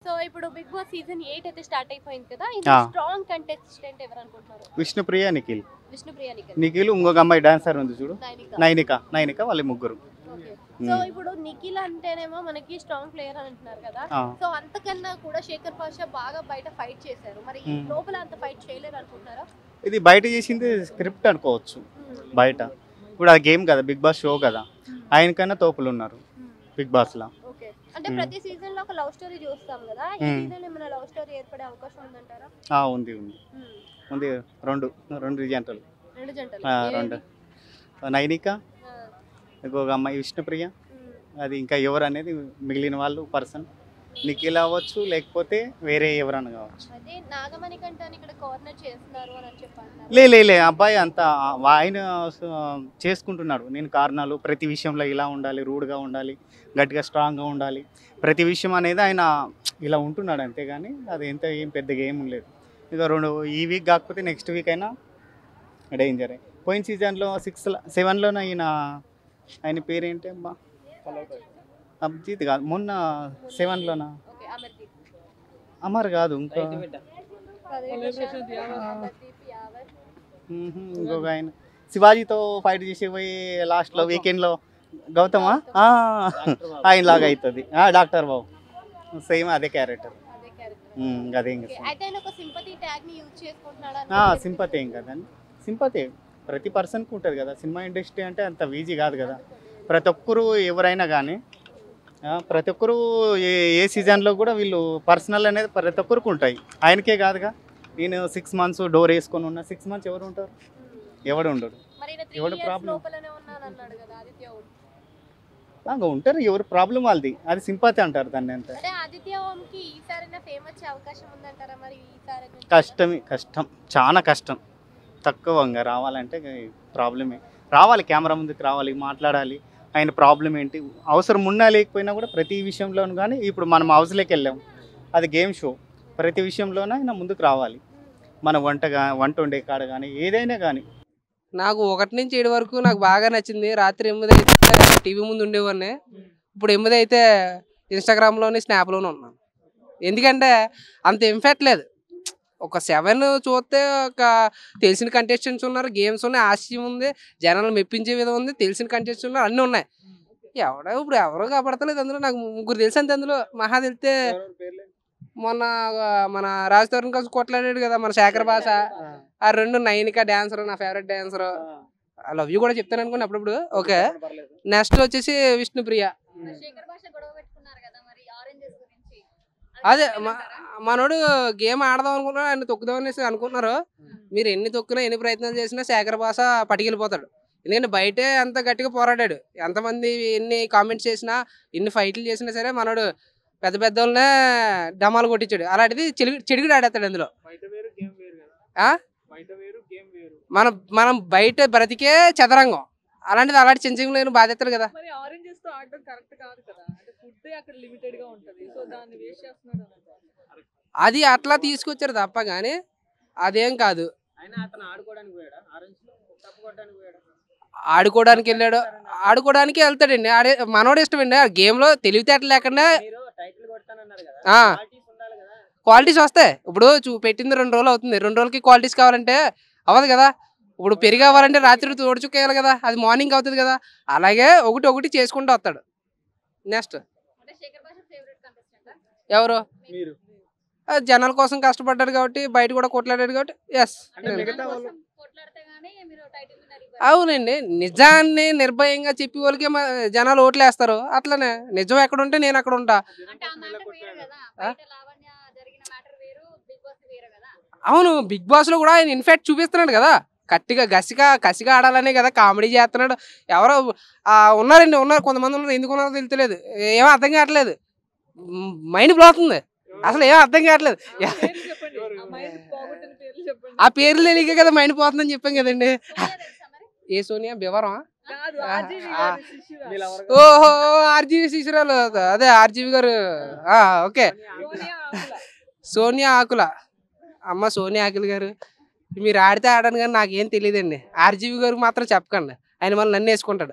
So ఇప్పుడు big boss season eight అయితే start అయిపోయింది కదా ఆ. స్ట్రాంగ్ కంటెస్టెంట్ ఎవరు అనుకుంటున్నారు విష్ణుప్రియ నిఖిల్ విష్ణుప్రియ నిఖిల్ నిఖిల్ ఇంకొక అమ్మాయి డాన్సర్ ఉంది చూడు నైనిక నైనిక నైనిక వాళ్ళ ముగ్గురు ఓకే మ్మ్. సో ఇప్పుడు నిఖిల్ అంటేనేమో మనకి స్ట్రాంగ్ ప్లేయర్ అని అంటున్నారు కదా ఆ. సో అంతకన్నా కూడా శేఖర్ పాషా బాగా బయట ఫైట్ చేశారు మరి ఈ మ్మ్. లోపల అంత ఫైట్ చేయలేరు అనుకుంటున్నారా ఇది బయట చేసింది స్క్రిప్ట్ అనుకోవచ్చు బయట ఇప్పుడు ఆ గేమ్ కదా బిగ్ బాస్ షో కదా ఆయనకన్నా తోపులు ఉన్నారు బిగ్ బాస్ లా ఓకే అంటే మ్మ్. ప్రతి సీజన్ లో ఒక లవ్ స్టోరీ చూస్తాం కదా ఈ మ్మ్. సీజన్ ఏమైనా లవ్ స్టోరీ ఏర్పడే అవకాశం ఉందంటారా ఆ, ఉంది ఉంది మ్మ్. ఉంది రెండు రెండు జంటలు రెండు జంటలు ఆ, ఏవి? రెండు నైనిక ఆ, ఇంకొక అమ్మాయి విష్ణుప్రియ మ్మ్. అది ఇంకా ఎవరు అనేది మిగిలిన వాళ్ళు పర్సన్ నిఖిల్ అవ్వచ్చు లేకపోతే వేరే ఎవరన్నా కావచ్చు అదే నాగమణి కంటాన్ని ఇక్కడ కార్నర్ చేస్తున్నారు అని అని చెప్పి అంటున్నారు. లే లే లే అబ్బాయి అంత ఆయన స- చేసుకుంటున్నాడు నేను కారణాలు ప్రతి విషయంలో ఇలా ఉండాలి రూడ్గా ఉండాలి గట్టిగా స్ట్రాంగ్గా ఉండాలి ప్రతి విషయం అనేది ఆయన ఇలా ఉంటున్నాడు అంతేగాని అది ఎంత ఏం పెద్దగా ఏం లేదు ఇక రెండు ఈ వీక్ కాకపోతే నెక్స్ట్ వీక్ అయినా డేంజరే పోయిన సీజన్లో సిక్స్ సెవెన్లోనే ఈయన ఆయన పేరేంటి అమ్మా అభిజిత్ కాదు మొన్న సెవెన్లోనా ఓకే అమర్దీప్ అమర్ కాదు ఇంకో అదే కదా, అమర్దీప్ యావర్ మ్మ్. ఇంకొక ఆయన శివాజీతో ఫైట్ చేసి పోయి లాస్ట్లో వీకెండ్లో గౌతమా ఆ, ఆయన లాగా అవుతుంది డాక్టర్ బాబు సేమ్ అదే క్యారెక్టర్ అదే క్యారెక్టర్ అదే ఇంకా ఓకే అయితే ఆయన ఒక సింపతి ట్యాగ్ ని యూజ్ చేసుకుంటున్నాడు అని ఆ, చెప్పి- సింపతి ఏం కదండి సింపతి ప్రతి పర్సన్కి ఉంటుంది కదా సినిమా ఇండస్ట్రీ అంటే అంత ఈజీ కాదు కదా ప్రతి ఒక్కరు ఎవరైనా కానీ ఆ, ప్రతి ఒక్కరు ఏ ఏ సీజన్లో కూడా వీళ్ళు పర్సనల్ అనేది ప్రతి ఒక్కరికి ఉంటాయి ఆయనకే కాదుగా నేను సిక్స్ మంత్స్ డోర్ వేసుకొని ఉన్నా సిక్స్ మంత్స్ ఎవరు ఉంటారు ఎవడు ఉండడు మరి ఈయన త్రీ ఎవడు ఇయర్స్ problem? లోపలనే ఉన్నాను అన్నాడు కదా ఆదిత్య ఓం. లాగా ఉంటారు ఎవరు ప్రాబ్లం వాళ్ళది అది సింపతి అంటారు దాన్ని అంత అంటే ఆదిత్య ఓం కి ఈసారైనా ఫేమ్ వచ్చే అవకాశం ఉందంటారా మరి ఈసారి కష్టమే కష్టం చాలా కష్టం తక్కువగా రావాలంటే ప్రాబ్లమే రావాలి కెమెరా ముందుకు రావాలి మాట్లాడాలి ఆయన ప్రాబ్లం ఏంటి అవసరం ఉన్నా లేకపోయినా కూడా ప్రతి విషయంలోనూ కానీ ఇప్పుడు మనం హౌస్లోకి వెళ్ళాం అది గేమ్ షో ప్రతి విషయంలోనూ ఆయన ముందుకు రావాలి మన వంట గా వంట వండే కాడ కానీ ఏదైనా కానీ నాకు ఒకటి నుంచి ఏడు వరకు నాకు బాగా నచ్చింది రాత్రి ఎనిమిది అయితే టీవీ ముందు ఉండేవాడిని ఇప్పుడు ఎనిమిది అయితే ఇన్స్టాగ్రామ్లోని స్నాప్లోనే ఉన్నాను ఎందుకంటే అంత ఇంపాక్ట్ లేదు ఒక సెవెన్ చూస్తే ఒక తెలిసిన కంటెస్టెంట్స్ ఉన్నారు గేమ్స్ ఉన్నాయి ఆశయం ఉంది జనాలు మెప్పించే విధం ఉంది తెలిసిన కంటెస్టెంట్స్ ఉన్నారు అన్నీ ఉన్నాయి ఎవడో ఇప్పుడు ఎవరో కాపాడతలేదు అందులో నాకు ముగ్గురు తెలుసు అంతే అందులో మహా తెలితే మొన్న ఆ, మన రాజ్ తరుణ్ కోసం కొట్లాడాడు కదా మన శేఖర్ భాష ఆ రెండు నైనిక డాన్సర్ నా ఫేవరెట్ డాన్సర్ లవ్ యూ కూడా చెప్తాను అనుకోండి అప్పుడప్పుడు ఓకే నెక్స్ట్ వచ్చేసి విష్ణుప్రియ శేఖర్ భాష గొడవ పెట్టుకున్నారు కదా మరి ఆరెంజెస్ గురించి అదే మ- మనోడు గేమ్ ఆడదాం అనుకున్నాడు ఆయన తొక్కుదాం అనేసి అనుకుంటున్నారు మీరు ఎన్ని తొక్కినా ఎన్ని ప్రయత్నాలు చేసినా శేఖర్ భాష పట్టుకెళ్ళిపోతాడు ఎందుకంటే బయటే అంత గట్టిగా పోరాడాడు ఎంతమంది ఎన్ని కామెంట్స్ చేసినా ఎన్ని ఫైట్లు చేసినా సరే మనోడు పెద్ద పెద్ద వాళ్ళనే డమాలు కొట్టించాడు అలాంటిది చెడుగు చెడుగుడు ఆడేస్తాడు అందులో ఆ? మనం మనం బయట బ్రతికే చదరంగం అలాంటిది అలాంటి చిన్న చిన్న లేని బాధ్యతలు కదా మరి ఆరెంజెస్ తో ఆడడం కరెక్ట్ కాదు కదా అంటే ఫుడ్ అక్కడ లిమిటెడ్ గా ఉంటది సో దాన్ని వేస్ట్ చేస్తున్నాడు అని అంటారు. అది అట్లా తీసుకొచ్చారు తప్ప కానీ అదేం కాదు ఆడుకోవడానికి వెళ్ళాడు ఆడుకోవడానికి వెళ్తాడండి ఆడే మనోడు ఇష్టమండి ఆ గేమ్ లో తెలివితేటలు లేకుండా ఆ. క్వాలిటీస్ వస్తాయి ఇప్పుడు చూ పెట్టింది రెండు రోజులు అవుతుంది రెండు రోజులకి క్వాలిటీస్ కావాలంటే అవ్వదు కదా ఇప్పుడు పెరిగి అవ్వాలంటే రాత్రి తోడుచుకేయాలి కదా అది మార్నింగ్ అవుతుంది కదా అలాగే ఒకటి ఒకటి చేసుకుంటూ వస్తాడు నెక్స్ట్ అంటే శేఖర్ భాష ఫేవరెట్ కంటెస్టెంట్ ఎవరు ఆ, జనాల కోసం కష్టపడ్డాడు కాబట్టి బయట కూడా కొట్లాడాడు కాబట్టి ఎస్ కొట్లాడితే గానీ మీరు టైటిల్ విన్నర్ అవునండి నిజాన్ని నిర్భయంగా చెప్పి వాళ్ళకి మ- జనాలు ఓట్లు వేస్తారు అట్లనే నిజం ఎక్కడ ఉంటే నేను అక్కడ ఉంటా అంటే ఆ మ్యాటర్ వేరు కదా ఆ? బయట లావణ్య జరిగిన మ్యాటర్ వేరు బిగ్ బాస్ వేరు కదా అవును బిగ్ బాస్ లో కూడా ఆయన ఇన్ఫాక్ట్ చూపిస్తున్నాడు కదా గట్టిగా గసిగా కసిగా ఆడాలనే కదా కామెడీ చేస్తున్నాడు ఎవరో ఆ, ఉన్నారండి ఉన్నారు కొంతమంది ఉన్నారు ఎందుకు ఉన్నారో తెలియలేదు ఏమో అర్థం కావట్లేదు మైండ్ బ్లో అవుతుంది అసలు ఏమో అర్థం కావట్లేదు ఆ పేర్లు చెప్పండి ఆ మైండ్ పోగొట్టిన పేర్లు చెప్పండి ఆ పేర్లు తెలియక కదా మైండ్ పోతుందని చెప్పాం కదండి సోనియా తెలుసా మరి ఏ సోనియా బివరం కాదు ఆ, ఆర్జీవి ఆ. గారి శిష్యురా. ఓహో ఆర్జీవి శిశురాలు అదే ఆర్జీవి గారు ఆ, ఓకే సోనియా ఆకుల. సోనియా ఆకుల అమ్మ సోనియా ఆకుల గారు మీరు ఆడితే ఆడను కానీ నాకేం తెలియదండి ఆర్జీవి గారికి మాత్రం చెప్పకండి ఆయన మళ్ళీ నన్ను వేసుకుంటాడు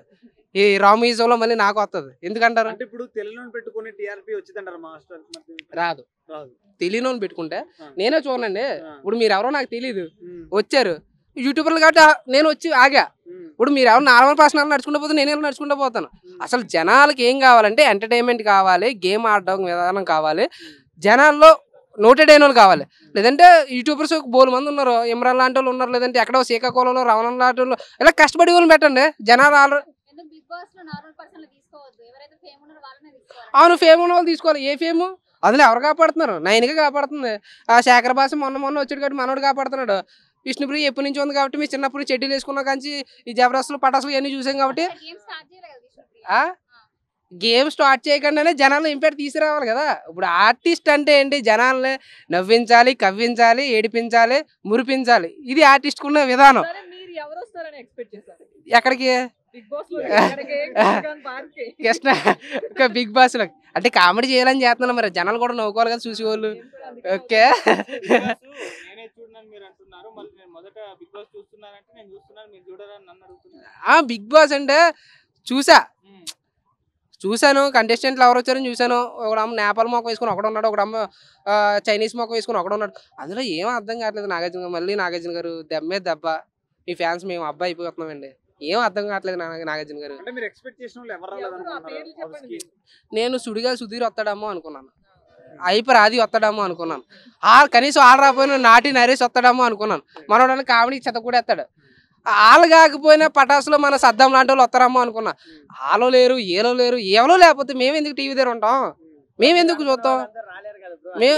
ఈ రామీజంలో మళ్ళీ నాకు వస్తుంది ఎందుకంటారు అంటే ఇప్పుడు తెలుగులో పెట్టుకుని టీఆర్పీ వచ్చిందంటారు మాస్టర్ రాదు రాదు తెలియని వాళ్ళు పెట్టుకుంటే ఆ. నేనే చూడండి ఆ. ఇప్పుడు మీరు ఎవరో నాకు తెలియదు ఉమ్, వచ్చారు యూట్యూబర్లు కాబట్టి ఆ- నేను వచ్చి ఆగా ఉమ్, ఇప్పుడు మీరు ఎవరు నార్మల్ పర్సనల్ నడుచుకుంటూ పోతే నేను ఎలా నడుచుకుంటూ పోతాను ఉమ్. అసలు జనాలకి ఏం కావాలంటే ఎంటర్టైన్మెంట్ కావాలి గేమ్ ఆడడం విధానం కావాలి జనాల్లో నోటెడ్ అయిన వాళ్ళు కావాలి లేదంటే యూట్యూబర్స్ బోలు మంది ఉన్నారు ఇమ్రాన్ లాంటి వాళ్ళు ఉన్నారు లేదంటే ఎక్కడో శ్రీకాకుళంలో రవణం లాంటి వాళ్ళు ఇలా కష్టపడి వాళ్ళని పెట్టండి జనాలు ఆల్రెడీ ఎందుకు బిగ్ బాస్ లో నార్మల్ పర్సన్ తీసుకోవద్దు ఎవరైతే ఫేమ్ ఉన్నారో వాళ్ళనే తీసుకోవాలి అవును ఫేమ్ ఉన్న వాళ్ళు తీసుకోవాలి ఏ ఫేమ్ అందులో ఎవరు కాపాడుతున్నారు నైన్గా కాపాడుతుంది ఆ శేఖర్ భాష మొన్న మొన్న వచ్చాడు కాబట్టి మనోడు కాపాడుతున్నాడు విష్ణుప్రియ ఎప్పటి నుంచి ఉంది కాబట్టి మీ చిన్నప్పుడు చెడ్డీలు వేసుకున్న కానీ ఈ జబరస్లు పటాసులు ఇవన్నీ చూసాం కాబట్టి గేమ్ స్టార్ట్ చేయలేదు కదా విష్ణుప్రియ. ఆ గేమ్ స్టార్ట్ చేయకుండానే జనాలు ఇంపాక్ట్ తీసుకురావాలి కదా ఇప్పుడు ఆర్టిస్ట్ అంటే ఏంటి జనాల్ని నవ్వించాలి కవ్వించాలి ఏడిపించాలి మురిపించాలి ఇది ఆర్టిస్ట్ ఉన్న విధానం సరే మీరు ఎవరు వస్తారని ఎక్స్పెక్ట్ చేశారు ఎక్కడికి బిగ్ బాస్ లో ఎక్కడికి? కృష్ణకాంత్ పార్క్కి. కృష్ణ ఒక బిగ్ బాస్ లో అంటే కామెడీ చేయాలని చేస్తున్నాను మరి జనాలు కూడా నవ్వుకోవాలి కదా చూసేవాళ్ళు నేను కూడా అందుకే ఓకే నేనే చూడనని మీరు అంటున్నారు మళ్ళీ నేను మొదట బిగ్ బాస్ చూస్తున్నానంటే నేను చూస్తున్నాను మీరు చూడరని నన్ను అడుగుతున్నారు ఆ బిగ్ బాస్ అంటే చూసా చూశాను కంటెస్టెంట్లు ఎవరు వచ్చారని చూశాను ఒక అమ్మ నేపాల్ మొక్క వేసుకుని ఒకడు ఉన్నాడు ఒక అమ్మ ఆ, చైనీస్ మొక్క వేసుకుని ఒకడు ఉన్నాడు అందులో ఏం అర్థం కావట్లేదు నాగార్జున గారు మళ్ళీ నాగార్జున గారు దెమ్మే దెబ్బ మీ ఫ్యాన్స్ మేము అబ్బాయి అయిపోతున్నామండి ఏం అర్థం కావట్లేదు నాగ- నాగార్జున గారు అంటే మీరు ఎక్స్పెక్ట్ చేసిన వాళ్ళు ఎవరు ఎవరు ఆ పేర్లు చెప్పండి రాలేదనుకున్నారు మీరు. నేను సుడిగా సుధీర్ వస్తాడేమో అనుకున్నాను అయిపర్ ఆది వస్తాడేమో అనుకున్నాను ఆ కనీసం ఆడ రాకపోయినా నాటి నరేష్ వస్తాడేమో అనుకున్నాను మనోడని కామెడీ చెత్త కూడా ఎత్తాడు వాళ్ళు కాకపోయినా పటాసులో మన సద్దం లాంటి వాళ్ళు వస్తారేమో అనుకున్నా ఆలో లేరు ఏలో లేరు ఏవలో లేకపోతే మేము ఎందుకు టీవీ దగ్గర ఉంటాం మేము ఎందుకు చూస్తాం మేము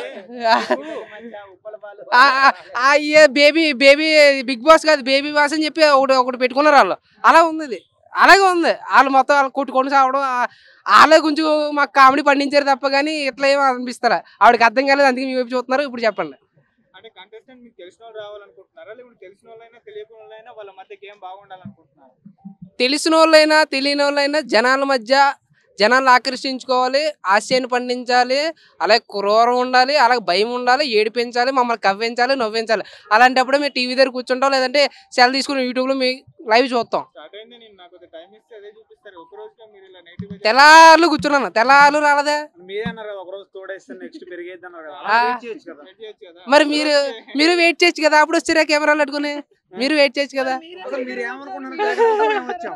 ఆ, ఆ, ఆ, ఏ బేబీ బేబీ బిగ్ బాస్ కాదు బేబీ బాస్ అని చెప్పి ఒకటి ఒకటి పెట్టుకున్నారు వాళ్ళు అలా ఉంది ఇది అలాగే ఉంది వాళ్ళు మొత్తం వాళ్ళు కొట్టుకొని సావడం ఆ- వాళ్ళే కొంచెం మాకు కామెడీ పండించారు తప్ప కానీ ఇట్లా ఏమో అనిపిస్తారా ఆవిడకి అర్థం కాలేదు అందుకే మీ వైపు చూస్తున్నారు ఇప్పుడు చెప్పండి అంటే కంటెస్టెంట్ మీకు తెలిసిన వాళ్ళు రావాలనుకుంటున్నారా లేకుంటే తెలిసిన వాళ్ళైనా తెలియకుండా వాళ్ళైనా వాళ్ళ మధ్య గేమ్ బాగుండాలనుకుంటున్నారు తెలిసిన వాళ్ళైనా తెలియని వాళ్ళైనా జనాల మధ్య జనాలు ఆకర్షించుకోవాలి ఆశయాన్ని పండించాలి అలాగే క్రూరం ఉండాలి అలాగే భయం ఉండాలి ఏడిపించాలి మమ్మల్ని కవ్వించాలి నవ్వించాలి అలాంటప్పుడు మేము టీవీ దగ్గర కూర్చుంటాం లేదంటే సెల్ తీసుకుని యూట్యూబ్లో మీ లైవ్ చూస్తాం స్టార్ట్ అయింది నేను నాకు టైం ఇస్తే అదే చూపిస్తారు ఒక రోజులో మీరు ఇలా నెగిటివ్ తెల్లార్లు కూర్చున్నాను తెల్లార్లు రాలేదే మీరే అన్నారు కదా ఒక రోజు తోడేస్తే నెక్స్ట్ పెరిగేది అన్నారు కదా ఆ. అలా wait చేయొచ్చు కదా మరి మీరు మీరు వెయిట్ చేయొచ్చు కదా అప్పుడు వచ్చారా కెమెరాలు పట్టుకుని మీరు వెయిట్ చేయొచ్చు కదా అసలు మీరు ఏమనుకున్నారు లేకపోతే మేము వచ్చాం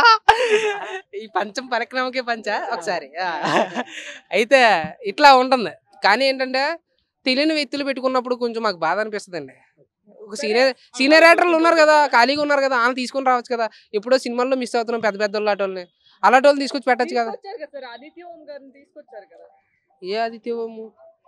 ఈ పంచం పరిక్రమకే పంచ ఒకసారి ఆ. అయితే ఇట్లా ఉంటుంది కానీ ఏంటంటే తెలియని వ్యక్తులు పెట్టుకున్నప్పుడు కొంచెం మాకు బాధ అనిపిస్తుందండి ఒక సీనియర్ సీనియర్ యాక్టర్లు ఉన్నారు కదా ఖాళీగా ఉన్నారు కదా వాళ్ళు తీసుకొని రావచ్చు కదా ఎప్పుడో సినిమాల్లో మిస్ అవుతున్నాం పెద్ద పెద్ద అలాంటి వాళ్ళని అలాంటి వాళ్ళు తీసుకొచ్చి పెట్టచ్చు కదా తీసుకొచ్చారు కదా సార్ ఆదిత్య ఓం గారిని తీసుకొచ్చారు కదా ఏ ఆదిత్యము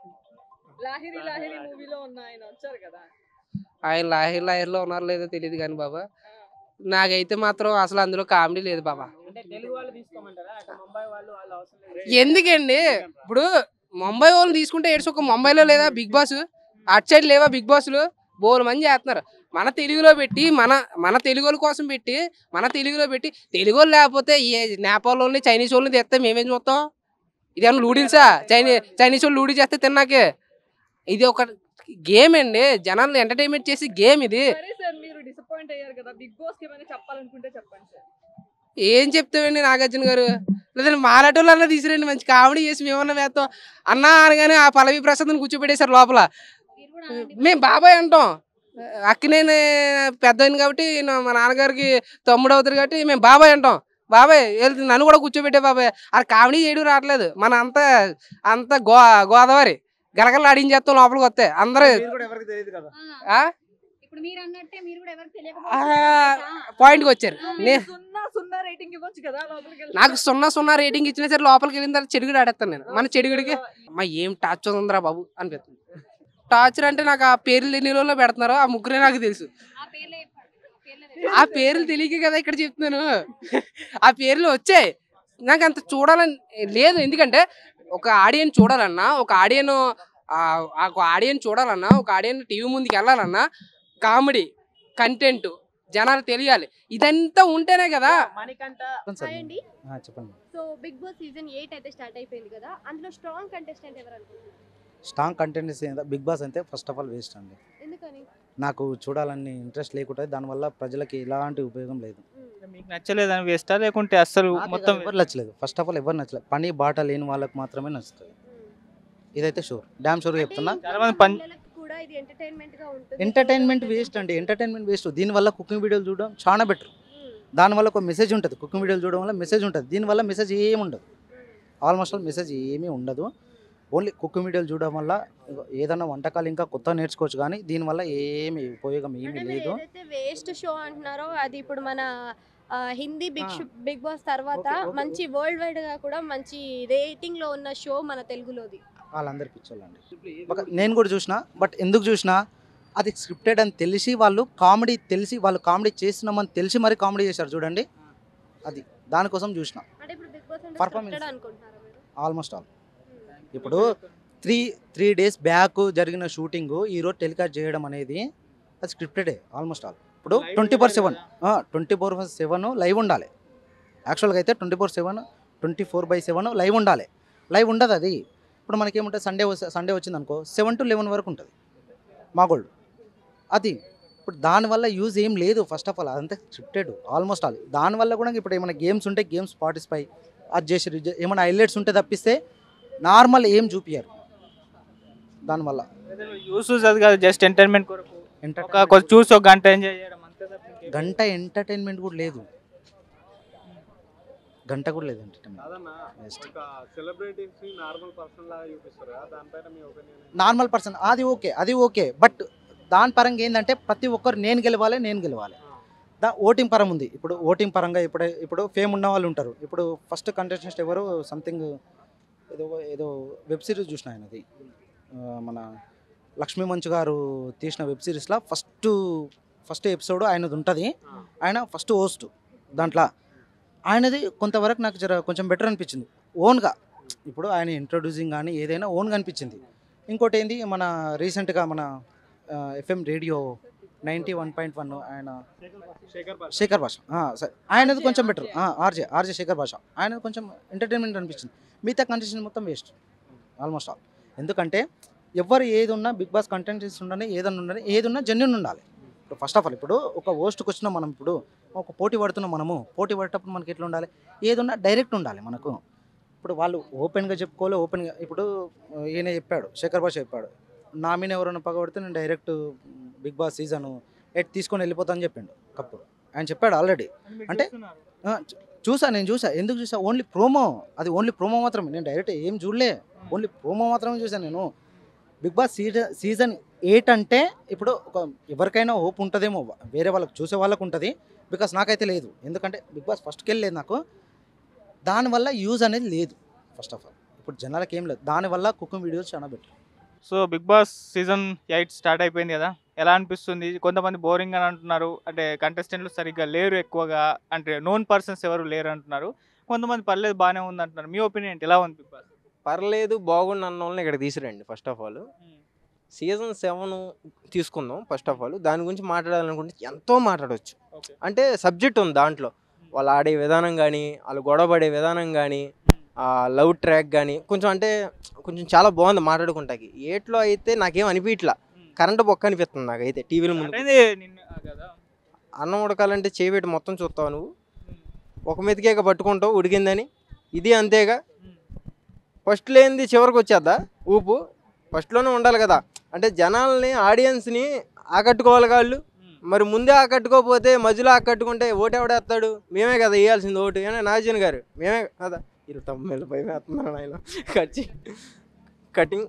లాహిరి లాహిరి మూవీలో ఉన్న ఆయన వచ్చారు కదా ఆయన లాహిర్ లాహిర్లో ఉన్నారో లేదో తెలియదు కానీ బాబా ఆ. నాకైతే మాత్రం అసలు అందులో కామెడీ లేదు బాబా అంటే తెలుగు వాళ్ళు తీసుకోమంటారా అక్కడ ముంబై వాళ్ళు వాళ్ళు అవసరం లేదు ఎందుకండి ఇప్పుడు ముంబై వాళ్ళు తీసుకుంటే ఏడ్స్ ఒక ముంబైలో లేదా బిగ్ బాస్ అటు సైడ్ లేవా బిగ్ బాస్లు బోలు మంది చేస్తున్నారు మన తెలుగులో పెట్టి మన మన తెలుగు వాళ్ళ కోసం పెట్టి మన తెలుగులో పెట్టి తెలుగు వాళ్ళు లేకపోతే ఏ నేపాల్ వాళ్ళని చైనీస్ వాళ్ళని తెస్తే మేమేం చూస్తాం ఇదేమన్నా లూడిల్సా చైనీ చైనీస్ వాళ్ళు లూడీ చేస్తే తిన్నాకే ఇది ఒక గేమ్ అండి జనాలను ఎంటర్టైన్మెంట్ చేసి గేమ్ ఇది సరే సార్ మీరు డిసప్పాయింట్ అయ్యారు కదా బిగ్ బాస్ కి ఏమైనా చెప్పాలనుకుంటే చెప్పండి సార్ ఏం చెప్తామండి నాగార్జున గారు లేదంటే మాలాటోళ్ళు అన్న తీసుకురండి మంచి కామెడీ చేసి మేమన్నా వేస్తాం అన్నా అనగానే ఆ పల్లవి ప్రసాద్ని కూర్చోబెట్టేశారు లోపల మీరు కూడా అనండి. మేము బాబాయ్ అంటాం అక్కినేని పెద్దయిన కాబట్టి నా- మా నాన్నగారికి తమ్ముడు అవుతారు కాబట్టి మేము బాబాయ్ అంటాం బాబాయ్ వెళ్తుంది నన్ను కూడా కూర్చోబెట్టే బాబాయ్ అది కామెడీ చేయడం రావట్లేదు మన అంత అంత గో గోదావరి గలగల ఆడించేస్తాం లోపలికి వస్తే అందరూ మీరు కూడా ఎవరికి తెలియదు కదా ఆ, ఆ? ఇప్పుడు మీరు అన్నట్టే మీరు కూడా ఎవరికి ఆ, తెలియకపోతే పాయింట్కి వచ్చారు నే సున్నా సున్నా రేటింగ్ ఇవ్వచ్చు కదా లోపలికి వెళ్ళి. నాకు సున్నా సున్నా రేటింగ్ ఇచ్చినా సరే లోపలికి వెళ్ళిన తర్వాత చెడుగుడు ఆడేస్తాను నేను మన చెడుగుడికి అమ్మా ఏం టార్చర్ ఉందిరా బాబు అనిపిస్తుంది టార్చర్ అంటే నాకు ఆ పేర్లు ఎన్ని రోజుల్లో పెడుతున్నారో ఆ ముగ్గురే నాకు తెలుసు ఆ పేర్లే చెప్పండి. ఆ పేర్లే చెప్పండి. ఆ పేర్లు తెలియక కదా ఇక్కడ చెప్తున్నాను ఆ పేర్లు వచ్చాయి నాకు అంత చూడాలని లేదు ఎందుకంటే ఒక ఆడియన్ చూడాలన్నా ఒక ఆడియన్ ఒక ఆడియన్ చూడాలన్నా ఒక ఆడియన్ టీవీ ముందుకు వెళ్ళాలన్నా కామెడీ కంటెంట్ జనాలు తెలియాలి ఇదంతా ఉంటేనే కదా హాయ్ అండి చెప్పండి so big boss season eight అయితే స్టార్ట్ అయిపోయింది కదా అందులో స్ట్రాంగ్ కంటెస్టెంట్ ఎవరు అనుకుంటున్నారు స్ట్రాంగ్ కంటెంట్ బిగ్ బాస్ అంటే ఫస్ట్ ఆఫ్ ఆల్ వేస్ట్ అండి ఎందుకని నాకు చూడాలని ఇంట్రెస్ట్ లేకుండా దానివల్ల ప్రజలకి ఎలాంటి ఉపయోగం లేదు మ్మ్. మీకు నచ్చలేదని వేస్టా లేకుంటే అస్సలు మొత్తం ఎవరు నచ్చలేదు ఫస్ట్ ఆఫ్ ఆల్ ఎవరు నచ్చలేదు పని బాట లేని వాళ్ళకి మాత్రమే నచ్చుతుంది ఇదైతే షూర్ డ్యామ్ షూర్ చెప్తున్నా చాలా మంది పని పిల్లలకి కూడా ఇది ఎంటర్టైన్మెంట్ గా ఉంటుంది ఎంటర్టైన్మెంట్ వేస్ట్ అండి ఎంటర్టైన్మెంట్ వేస్ట్ దీనివల్ల కుకింగ్ వీడియోలు చూడడం చాలా బెటర్ ఉమ్, దానివల్ల ఒక మెసేజ్ ఉంటుంది కుకింగ్ వీడియోలు చూడడం వల్ల మెసేజ్ ఉంటుంది దీనివల్ల మెసేజ్ ఏమి ఉండదు ఆల్మోస్ట్ ఆల్ మెసేజ్ ఏమీ ఉండదు ఓన్లీ కుకింగ్ వీడియోలు చూడడం వల్ల ఇగో ఏదైనా వంటకాలు ఇంకా కొత్త నేర్చుకోవచ్చు కానీ దీనివల్ల ఏమి ఉపయోగం ఏమీ అంటే మీరు లేదు ఏదైతే వేస్ట్ షో అంటున్నారో అది ఇప్పుడు మన ఆ, హిందీ బిగ్ ఆ. షో బిగ్ బాస్ తర్వాత ఓకే, ఓకే, మంచి వరల్డ్ వైడ్ గా కూడా మంచి రేటింగ్ లో ఉన్న షో మన తెలుగులోది వాళ్ళందరి పిచ్చోళ్ళండి ఒక నేను కూడా చూసిన బట్ ఎందుకు చూసినా అది స్క్రిప్టెడ్ అని తెలిసి వాళ్ళు కామెడీ తెలిసి వాళ్ళు కామెడీ చేస్తున్నామని తెలిసి మరి కామెడీ చేశారు చూడండి అది దానికోసం చూసిన అంటే ఇప్పుడు బిగ్ బాస్ అంటే Performance. scripted అనుకుంటున్నారా మీరు ఆల్మోస్ట్ ఆల్ ఉమ్. ఇప్పుడు త్రీ త్రీ డేస్ బ్యాక్ జరిగిన షూటింగ్ ఈరోజు టెలికాస్ట్ చేయడం అనేది అది స్క్రిప్టెడే ఆల్మోస్ట్ ఆల్ ఇప్పుడు Live ట్వంటీ ఫోర్ ఉండాలి సెవెన్ కదా. ట్వంటీ ఫోర్ సెవెన్ లైవ్ ఉండాలి యాక్చువల్గా అయితే twenty four seven twenty four by seven live ఉండాలి లైవ్ ఉండదు అది ఇప్పుడు మనకేముంటుంది సండే సండే వచ్చింది అనుకో సెవెన్ టు లెవెన్ వరకు ఉంటుంది మా గోల్డ్ అది ఇప్పుడు దానివల్ల యూజ్ ఏం లేదు ఫస్ట్ ఆఫ్ ఆల్ అదంతా స్క్రిప్టెడ్ ఆల్మోస్ట్ ఆల్ దానివల్ల కూడా ఇప్పుడు ఏమైనా గేమ్స్ ఉంటే గేమ్స్ పార్టిసిపై అది చేసి ఇది చే- ఏమైనా హైలైట్స్ ఉంటే తప్పిస్తే నార్మల్ ఏం చూపించారు దానివల్ల యూస్ అది కాదు జస్ట్ ఎంటర్టైన్మెంట్ కొరకు ఒక ఎంటర్టైన్మెంట్ కొంచెం చూసి ఒక గంట ఎంజాయ్ చేయడం అంతే తప్ప ఇంకేం గంట ఎంటర్టైన్మెంట్ కూడా లేదు గంట కూడా లేదు ఎంటర్టైన్మెంట్ కాదన్నా Waste. ఒక సెలబ్రిటీస్ ని నార్మల్ పర్సన్ లాగా చూపిస్తారు కదా దానిపైన మీ ఒపీనియన్ నార్మల్ పర్సన్ అది ఓకే అది ఓకే బట్ దాని పరంగా ఏంటంటే ప్రతి ఒక్కరు నేను గెలవాలి నేను గెలవాలి దా ఓటింగ్ పరం ఉంది ఇప్పుడు ఓటింగ్ పరంగా ఇప్పుడు ఇప్పుడు ఫేమ్ ఉన్న వాళ్ళు ఉంటారు ఇప్పుడు ఫస్ట్ కంటెస్టెంట్ ఎవరు సంథింగ్ ఏదో ఏదో వెబ్ సిరీస్ చూసిన ఆయనది ఆ, మన లక్ష్మీ మంచు గారు తీసిన వెబ్ సిరీస్లో ఫస్ట్ ఫస్ట్ ఎపిసోడ్ ఆయనది ఉంటుంది ఆయన ఫస్ట్ హోస్ట్ దాంట్లో ఆయనది కొంతవరకు నాకు జర కొంచెం బెటర్ అనిపించింది ఓన్గా ఇప్పుడు ఆయన ఇంట్రొడ్యూసింగ్ కానీ ఏదైనా ఓన్గా అనిపించింది ఇంకోటి ఏంది మన రీసెంట్గా మన FM radio ninety one point one ఆయన శేఖర్ భాష శేఖర్ భాష ఆ, సరే ఆయనది కొంచెం బెటర్ ఆర్జే ఆర్జే శేఖర్ భాష ఆయనది కొంచెం ఎంటర్టైన్మెంట్ అనిపించింది మిగతా కంటెస్టెంట్ మొత్తం వేస్ట్ ఆల్మోస్ట్ ఆల్ ఎందుకంటే ఎవరు ఏది ఉన్నా బిగ్ బాస్ కంటెంట్స్ ఉండని ఏదన్నా ఉండని ఏది ఉన్నా జెన్యున్ ఉండాలి ఇప్పుడు ఫస్ట్ ఆఫ్ ఆల్ ఇప్పుడు ఒక హోస్ట్కి వచ్చినాం మనం ఇప్పుడు ఒక పోటీ పడుతున్నాం మనము పోటీ పడేటప్పుడు మనకి ఎట్లా ఉండాలి ఏది ఉన్నా డైరెక్ట్ ఉండాలి మనకు ఇప్పుడు వాళ్ళు ఓపెన్గా చెప్పుకోవాలి ఓపెన్గా ఇప్పుడు ఆ, ఈయన చెప్పాడు శేఖర్ భాష చెప్పాడు నా మీద ఎవరైనా పగబడితే నేను direct big boss season eight తీసుకొని వెళ్ళిపోతా అని చెప్పిండు కప్పు ఆయన చెప్పాడు ఆల్రెడీ మీరు అంటే- చూస్తున్నారు. ఆ, చూ- చూసా నేను చూసా ఎందుకు చూసా ఓన్లీ ప్రోమో అది ఓన్లీ ప్రోమో మాత్రమే నేను డైరెక్ట్ ఏం చూడలే ఓన్లీ ప్రోమో మాత్రమే చూసాను నేను big boss season season eight అంటే ఇప్పుడు ఒక ఎవరికైనా హోప్ ఉంటుందేమో వేరే వాళ్ళకి చూసే వాళ్ళకు ఉంటుంది బికాస్ నాకైతే లేదు ఎందుకంటే బిగ్ బాస్ ఫస్ట్కి వెళ్ళలేదు నాకు దానివల్ల యూజ్ అనేది లేదు ఫస్ట్ ఆఫ్ ఆల్ ఇప్పుడు జనాలకి ఏం లేదు దానివల్ల కుకింగ్ వీడియోస్ చాలా better so big boss season eight start అయిపోయింది కదా ఎలా అనిపిస్తుంది కొంతమంది బోరింగ్ అని అంటున్నారు అంటే కంటెస్టెంట్లు సరిగ్గా లేరు ఎక్కువగా అంటే నోన్ పర్సన్స్ ఎవరు లేరు అంటున్నారు కొంతమంది పర్లేదు బాగానే ఉంది అంటున్నారు మీ ఒపీనియన్ ఏంటి ఎలా ఉంది బిగ్ బాస్ పర్లేదు బాగుంది అన్న వాళ్ళని ఇక్కడ తీసుకురండి first of all season seven తీసుకుందాం ఫస్ట్ ఆఫ్ ఆల్ దాని గురించి మాట్లాడాలనుకుంటే ఎంతో మాట్లాడవచ్చు ఓకే అంటే సబ్జెక్ట్ ఉంది దాంట్లో వాళ్ళు ఆడే విధానం కానీ వాళ్ళు గొడవ పడే విధానం కానీ ఆ లవ్ ట్రాక్ కానీ కొంచెం అంటే కొంచెం చాలా బాగుంది మాట్లాడుకుంటాకి ఏట్లో అయితే నాకేం అనిపించట్లా కరెంట్ బొక్క అనిపిస్తుంది నాకైతే టీవీల ముందు అదే నిన్న ఆ కదా అన్నం ఉడకాలంటే చేపెట్టి మొత్తం చూస్తావు నువ్వు ఒక మెతికేక పట్టుకుంటావు ఉడికిందని ఇది అంతేగా ఫస్ట్ లేనిది చివరికి వచ్చేద్దా ఊపు ఫస్ట్లోనే ఉండాలి కదా అంటే జనాల్ని ఆడియన్స్ని ఆకట్టుకోవాలి వాళ్ళు మరి ముందే ఆకట్టుకోకపోతే మధ్యలో ఆకట్టుకుంటే ఓటు ఎవడేస్తాడు మేమే కదా వేయాల్సింది ఓటు ఏనా నాజన్ గారు మేమే కదా ఇరు తమ్మిళ్ళు పై వేస్తున్నాను ఆయన కచ్చి కటింగ్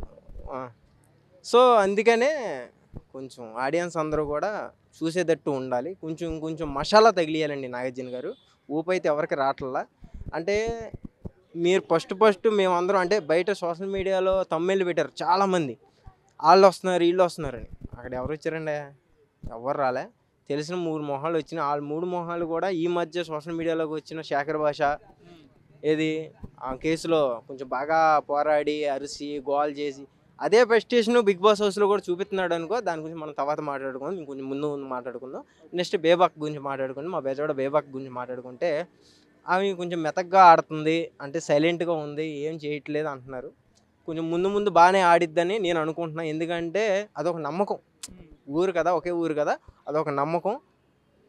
సో అందుకనే కొంచెం ఆడియన్స్ అందరూ కూడా చూసేటట్టు ఉండాలి కొంచెం కొంచెం మసాలా తగిలియాలండి నాగార్జున గారు ఊపు అయితే ఎవరికి రావట్లా అంటే మీరు ఫస్ట్ ఫస్ట్ మేమందరం అంటే బయట సోషల్ మీడియాలో తమ్మిళ్ళు పెట్టారు చాలామంది వాళ్ళు వస్తున్నారు వీళ్ళు వస్తున్నారని అక్కడ ఎవరు వచ్చారండి ఎవరు రాలే తెలిసిన మూడు మొహాలు వచ్చినాయి వాళ్ళ మూడు మొహాలు కూడా ఈ మధ్య సోషల్ మీడియాలోకి వచ్చిన శేఖర్ భాష ఏది ఆ కేసులో కొంచెం బాగా పోరాడి అరిసి గోల్ చేసి అదే ప్రెస్టేషన్ బిగ్ బాస్ హౌస్లో కూడా చూపిస్తున్నాడు అనుకో దాని గురించి మనం తర్వాత మాట్లాడుకుందాం ఇంకొంచెం ముందు ముందు మాట్లాడుకుందాం నెక్స్ట్ బేబాక్ గురించి మాట్లాడుకుందాం మా బెజవాడ బేబాక్ గురించి మాట్లాడుకుంటే ఆమె కొంచెం మెతగ్గా ఆడుతుంది అంటే సైలెంట్గా ఉంది ఏం చేయట్లేదు అంటున్నారు కొంచెం ముందు ముందు బాగానే ఆడిద్దని నేను అనుకుంటున్నాను ఎందుకంటే అదొక నమ్మకం ఊరు కదా ఒకే ఊరు కదా అదొక నమ్మకం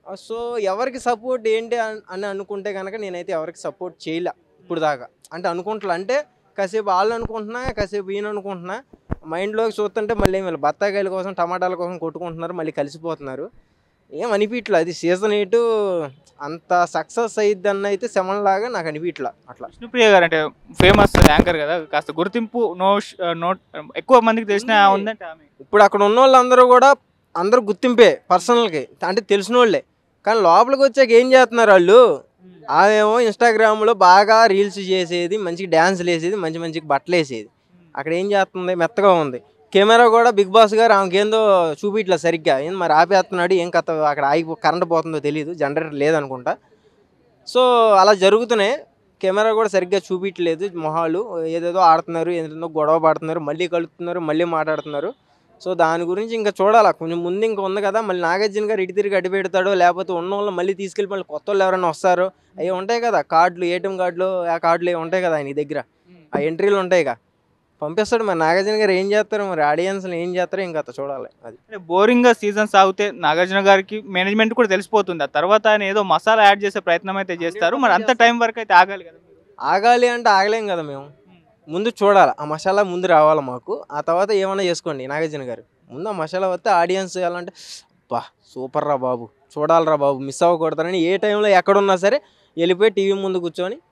సో ఎవరికి సపోర్ట్ ఏంటి అన్- అని అనుకుంటే కనుక నేనైతే ఎవరికి సపోర్ట్ చేయలే ఇప్పుడు దాకా అంటే అనుకుంటా అంటే కాసేపు వాళ్ళు అనుకుంటున్నా కాసేపు ఈయన అనుకుంటున్నా మైండ్లోకి చూస్తుంటే మళ్ళీ వీళ్ళు బత్తాకాయల కోసం టమాటాల కోసం కొట్టుకుంటున్నారు మళ్ళీ కలిసిపోతున్నారు ఏం అనిపించలే అది సీజన్ ఎయిట్ అంత సక్సెస్ అయ్యిద్ది అన్న అయితే సెవెన్ లాగా నాకు అనిపించలే అట్లా విష్ణుప్రియ గారు అంటే ఫేమస్ యాంకర్ కదా కాస్త గుర్తింపు నో నోట్ ఎక్కువ మందికి తెలిసిన ఉంది. ఉందంటే ఆమె ఇప్పుడు అక్కడ ఉన్న వాళ్ళందరూ కూడా అందరూ గుర్తింపే పర్సనల్కి అంటే తెలిసిన వాళ్ళే కానీ లోపలికి వచ్చాక ఏం చేస్తున్నారు వాళ్ళు ఆమెమో ఇన్స్టాగ్రామ్లో బాగా రీల్స్ చేసేది మంచిగా డ్యాన్స్లు వేసేది మంచి మంచి బట్టలు వేసేది అక్కడ ఏం చేస్తుంది మెత్తగా ఉంది కెమెరా కూడా బిగ్ బాస్ గారు ఆమెకి ఏందో చూపించలేదు సరిగ్గా ఏం మరి ఆపేస్తున్నాడు ఏం కథ అక్కడ ఆగి కరెంట్ పోతుందో తెలియదు జనరేటర్ లేదనుకుంటా సో అలా జరుగుతున్నాయి కెమెరా కూడా సరిగ్గా చూపించలేదు మొహాలు ఏదేదో ఆడుతున్నారు ఏదేదో గొడవ పడుతున్నారు మళ్ళీ కలుపుతున్నారు మళ్ళీ మాట్లాడుతున్నారు సో దాని గురించి ఇంకా చూడాలా కొంచెం ముందు ఇంకా ఉంది కదా మళ్ళీ నాగార్జున గారు ఇటు తిరిగి అడ్డు పెడతాడో లేకపోతే ఉన్న వాళ్ళు మళ్ళీ తీసుకెళ్ళి మళ్ళీ కొత్త వాళ్ళు ఎవరైనా వస్తారో అవి ఉంటాయి కదా కార్డులు ఏటీఎం కార్డులు ఆ కార్డులు ఏవి ఉంటాయి కదా ఆయన దగ్గర ఆ ఎంట్రీలు ఉంటాయి కదా పంపిస్తాడు మరి నాగార్జున గారు ఏం చేస్తారు మరి ఆడియన్స్లు ఏం చేస్తారో ఇంకా అట్లా చూడాలి అది అంటే బోరింగ్ గా సీజన్ సాగితే నాగార్జున గారికి మేనేజ్మెంట్ కూడా తెలిసిపోతుంది ఆ తర్వాత ఆయన ఏదో మసాలా యాడ్ చేసే ప్రయత్నం అయితే చేస్తారు మరి అంత టైం వరకు అయితే ఆగాలి కదా ఆగాలి అంటే ఆగలేం కదా మేము ముందు చూడాలి ఆ మసాలా ముందు రావాలి మాకు ఆ తర్వాత ఏమైనా చేసుకోండి నాగార్జున గారు ముందు ఆ మసాలా వస్తే ఆడియన్స్ చేయాలంటే బా సూపర్ రా బాబు చూడాలిరా బాబు మిస్ అవ్వకూడదని ఏ టైంలో ఎక్కడున్నా సరే వెళ్ళిపోయి టీవీ ముందు కూర్చొని